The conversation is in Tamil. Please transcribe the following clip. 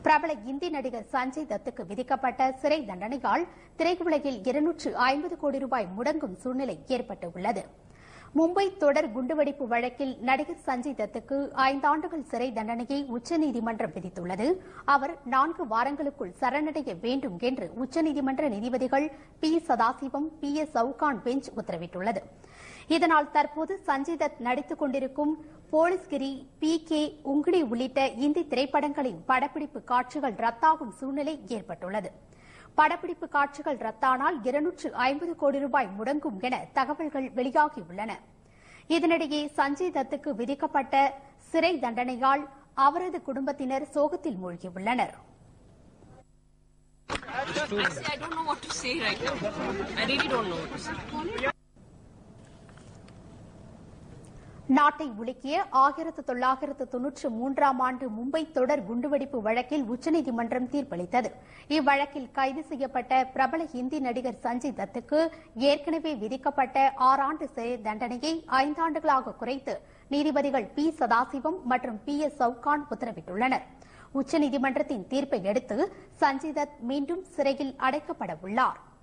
பிரபல இந்தி நடிகர் சஞ்சய் தத்துக்கு விதிக்கப்பட்ட சிறை தண்டனையால் திரையுலகில் இருநூற்று ஐம்பது கோடி ரூபாய் முடங்கும் சூழ்நிலை ஏற்பட்டுள்ளது மும்பை தொடர் குண்டுவெடிப்பு வழக்கில் நடிகர் சஞ்சய் தத்துக்கு ஐந்தாண்டுகள் சிறை தண்டனையை உச்சநீதிமன்றம் விதித்துள்ளது அவர் நான்கு வாரங்களுக்குள் சரணடைய வேண்டும் என்று உச்சநீதிமன்ற நீதிபதிகள் P Sathasivam P S Chauhan bench உத்தரவிட்டுள்ளது இதனால் தற்போது சஞ்சய் தத் நடித்துக் கொண்டிருக்கும் போலீஸ்கிரி பி கே உங்கிடி உள்ளிட்ட இந்தி திரைப்படங்களின் படப்பிடிப்பு காட்சிகள் ரத்தாகும் சூழ்நிலை ஏற்பட்டுள்ளது படப்பிடிப்பு காட்சிகள் ரத்தானால் இருநூற்று ஐம்பது கோடி ரூபாய் முடங்கும் என தகவல்கள் வெளியாகியுள்ளன இதனிடையே சஞ்சய் தத்துக்கு விதிக்கப்பட்ட சிறை தண்டனையால் அவரது குடும்பத்தினர் சோகத்தில் மூழ்கியுள்ளனர் Honestly, I don't know what to say right now. I really don't know what to say. நாட்டை உலுக்கிய ஆயிரத்து தொள்ளாயிரத்து தொன்னூற்று மூன்றாம் ஆண்டு மும்பை தொடர் குண்டுவெடிப்பு வழக்கில் உச்சநீதிமன்றம் தீர்ப்பளித்தது இவ்வழக்கில் கைது செய்யப்பட்ட பிரபல இந்தி நடிகர் சஞ்சய் தத்துக்கு ஏற்கனவே விதிக்கப்பட்ட ஆறாண்டு சிறை தண்டனையை ஐந்தாண்டுகளாக குறைத்து நீதிபதிகள் பி சதாசிவம் மற்றும் பி எஸ் சவுகான் உத்தரவிட்டுள்ளனர் உச்சநீதிமன்றத்தின் தீர்ப்பை அடுத்து சஞ்சய் தத் மீண்டும் சிறையில் அடைக்கப்பட உள்ளார்